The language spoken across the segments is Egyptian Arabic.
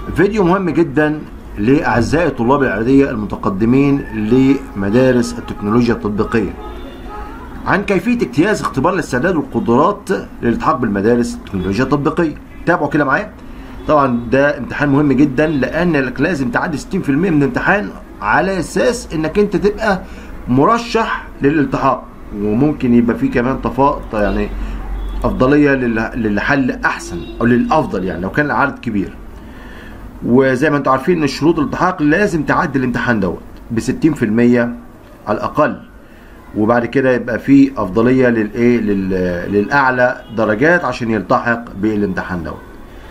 فيديو مهم جدا لاعزائي طلاب الاعداديه المتقدمين لمدارس التكنولوجيا التطبيقيه عن كيفيه اجتياز اختبار الاستعداد والقدرات للالتحاق بالمدارس التكنولوجيا التطبيقيه تابعوا كده معايا طبعا ده امتحان مهم جدا لانك لازم تعدي 60% من الامتحان على اساس انك انت تبقى مرشح للالتحاق وممكن يبقى فيه كمان تفاضل يعني افضليه للحل احسن او للافضل يعني لو كان العدد كبير وزي ما انتم عارفين ان شروط الالتحاق لازم تعدي الامتحان دوت ب 60% على الاقل وبعد كده يبقى في افضليه للايه للاعلى درجات عشان يلتحق بالامتحان دوت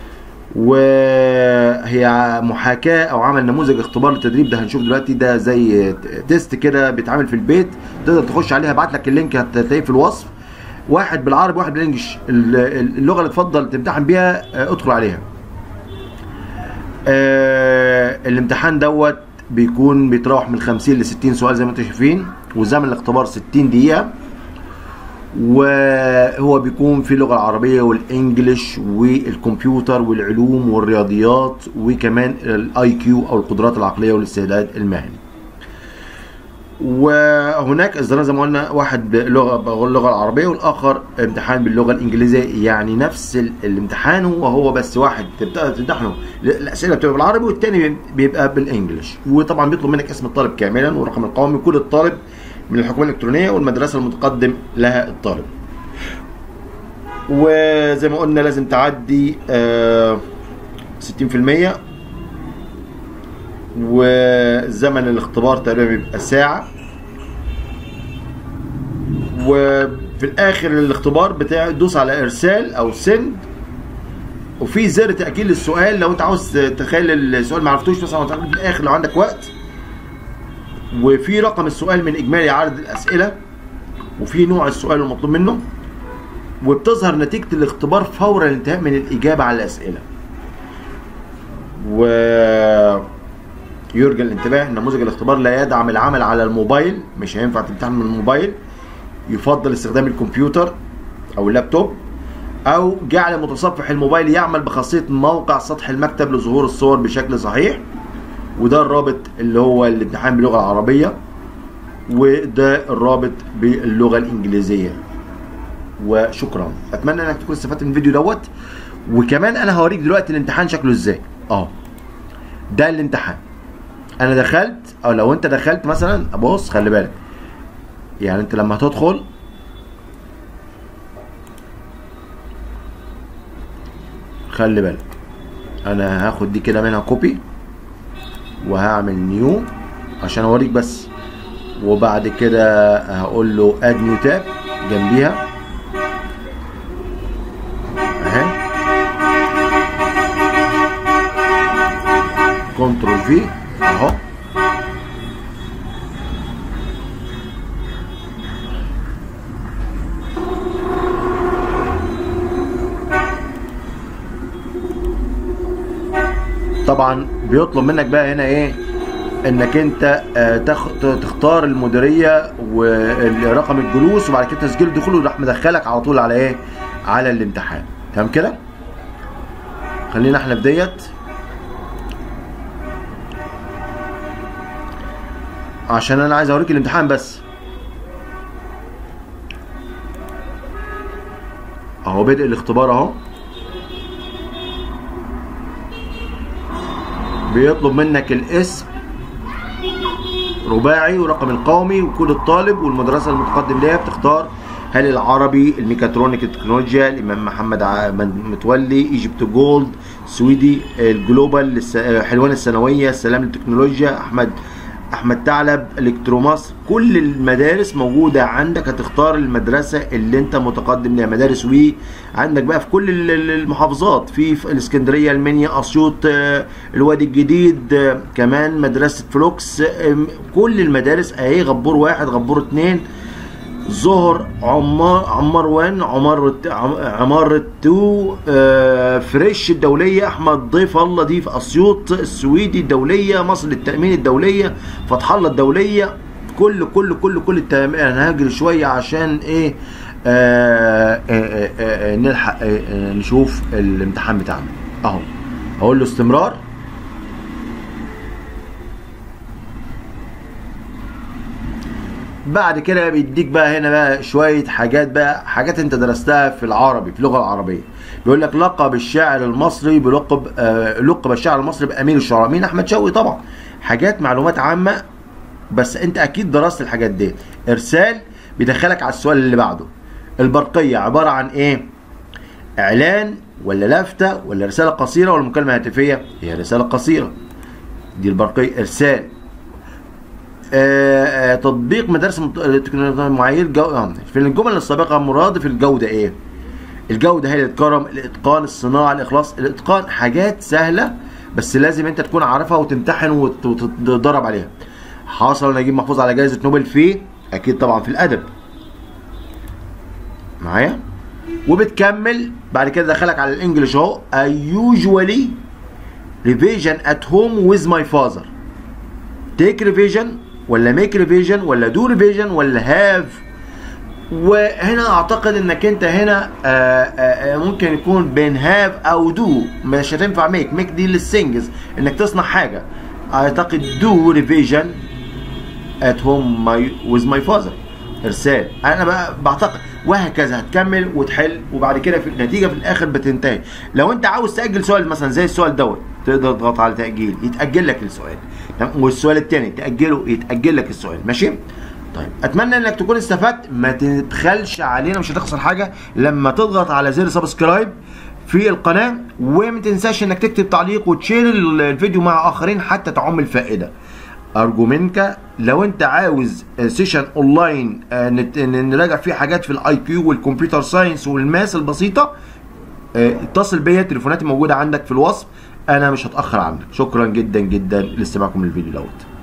وهي محاكاه او عمل نموذج اختبار للتدريب ده هنشوف دلوقتي ده زي تيست كده بيتعمل في البيت تقدر تخش عليها ابعت لك اللينك هتلاقيه في الوصف واحد بالعربي واحد بالانجلش اللغه اللي تفضل تمتحن بيها ادخل عليها آه الامتحان دوت بيكون بيتراوح من 50 ل 60 سؤال زي ما انتم شايفين وزمن الاختبار 60 دقيقه وهو بيكون في اللغه العربيه والانجليش والكمبيوتر والعلوم والرياضيات وكمان الاي كيو او القدرات العقليه والاستعداد المهني وهناك اصدارين زي ما قلنا واحد باللغه اللغه العربيه والاخر امتحان باللغه الانجليزيه يعني نفس الامتحان هو هو بس واحد تمتحنه الاسئله بتبقى بالعربي والثاني بيبقى بالانجلش وطبعا بيطلب منك اسم الطالب كاملا والرقم القومي كل الطالب من الحكومه الالكترونيه والمدرسه المتقدم لها الطالب وزي ما قلنا لازم تعدي آه 60% وزمن الاختبار تقريبا بيبقى ساعة وفي الاخر الاختبار بتاعي تدوس على ارسال او سند وفي زر تاكيد للسؤال لو انت عاوز تخيل السؤال ما عرفتوش مثلا في الاخر لو عندك وقت وفي رقم السؤال من اجمالي عدد الاسئله وفي نوع السؤال المطلوب منه وبتظهر نتيجه الاختبار فور الانتهاء من الاجابه على الاسئله و يرجى الانتباه ان نموذج الاختبار لا يدعم العمل على الموبايل مش هينفع تمتحن من الموبايل يفضل استخدام الكمبيوتر او اللابتوب او جعل متصفح الموبايل يعمل بخاصيه موقع سطح المكتب لظهور الصور بشكل صحيح وده الرابط اللي هو الامتحان باللغه العربيه وده الرابط باللغه الانجليزيه وشكرا اتمنى انك تكون استفدت من الفيديو دوت وكمان انا هوريك دلوقتي الامتحان شكله ازاي اه ده الامتحان انا دخلت او لو انت دخلت مثلا بص خلي بالك يعني انت لما هتدخل خلي بالك انا هاخد دي كده منها كوبي وهعمل نيو عشان اوريك بس وبعد كده هقول له اد نيو تاب جنبيها اهي كنترول في اهو طبعا بيطلب منك بقى هنا ايه انك انت تختار المديريه ورقم الجلوس وبعد كده تسجيل الدخول وراح مدخلك على طول على ايه على الامتحان تمام كده خلينا احنا في ديت عشان انا عايز اوريك الامتحان بس اهو بدء الاختبار اهو بيطلب منك الاسم رباعي ورقم القومي وكود الطالب والمدرسه المتقدم ليها بتختار هل العربي الميكاترونيك التكنولوجيا الامام محمد متولي ايجيبت جولد سويدي الجلوبال حلوان الثانويه السلام للتكنولوجيا احمد احمد ثعلب الكترومصر كل المدارس موجوده عندك هتختار المدرسه اللي انت متقدم ليها مدارس وي عندك بقى في كل المحافظات في, في الاسكندريه المنيا اسيوط الوادي الجديد كمان مدرسه فلوكس كل المدارس اهي غبور واحد غبور اتنين ظهر عمار عمار وان عمار عمارة تو آه فريش الدولية أحمد ضيف الله دي في أسيوط السويدي الدولية مصر للتأمين الدولية فتح الله الدولية كل كل كل كل التأمين أنا هجري شوية عشان إيه آه آه آه آه نلحق آه آه نشوف الامتحان بتاعنا أهو أقول له استمرار بعد كده بيديك بقى هنا بقى شويه حاجات بقى حاجات انت درستها في العربي في اللغه العربيه بيقول لك لقب الشاعر المصري بلقب آه لقب الشاعر المصري بامير الشعراء مين احمد شوقي طبعا حاجات معلومات عامه بس انت اكيد درست الحاجات دي ارسال بيدخلك على السؤال اللي بعده البرقيه عباره عن ايه اعلان ولا لفته ولا رساله قصيره ولا مكالمه هاتفيه هي رساله قصيره دي البرقيه ارسال آه آه تطبيق مدارس التكنولوجيا معايير جو... آه. في الجمل السابقه مرادف الجوده ايه الجوده هي الكرم الاتقان الصناعه الاخلاص الاتقان حاجات سهله بس لازم انت تكون عارفها وتمتحن وت- وتتدرب عليها حصل نجيب محفوظ على جائزه نوبل في اكيد طبعا في الادب معايا وبتكمل بعد كده دخلك على الانجليش اهو I usually revision at home with my father take revision ولا make revision ولا do revision ولا have وهنا اعتقد انك انت هنا آآ آآ ممكن يكون بين have او do مش هتنفع make make دي للسنجز انك تصنع حاجه اعتقد do revision at home my, with my father ارسال انا بقى بعتقد وهكذا هتكمل وتحل وبعد كده في النتيجه في الاخر بتنتهي لو انت عاوز تاجل سؤال مثلا زي السؤال دوت تقدر تضغط على تاجيل يتاجل لك السؤال تمام؟ والسؤال الثاني تاجله يتاجل لك السؤال ماشي طيب اتمنى انك تكون استفدت ما تدخلش علينا مش هتخسر حاجه لما تضغط على زر سبسكرايب في القناه وما تنساش انك تكتب تعليق وتشير الفيديو مع اخرين حتى تعم الفائده ارجو منك لو انت عاوز سيشن اونلاين آه، نت- ن- نراجع فيه حاجات في الاي كيو والكمبيوتر ساينس والماس البسيطه آه، اتصل بيا تليفوناتي موجوده عندك في الوصف انا مش هتاخر عنك شكرا جدا جدا لاستماعكم للفيديو دوت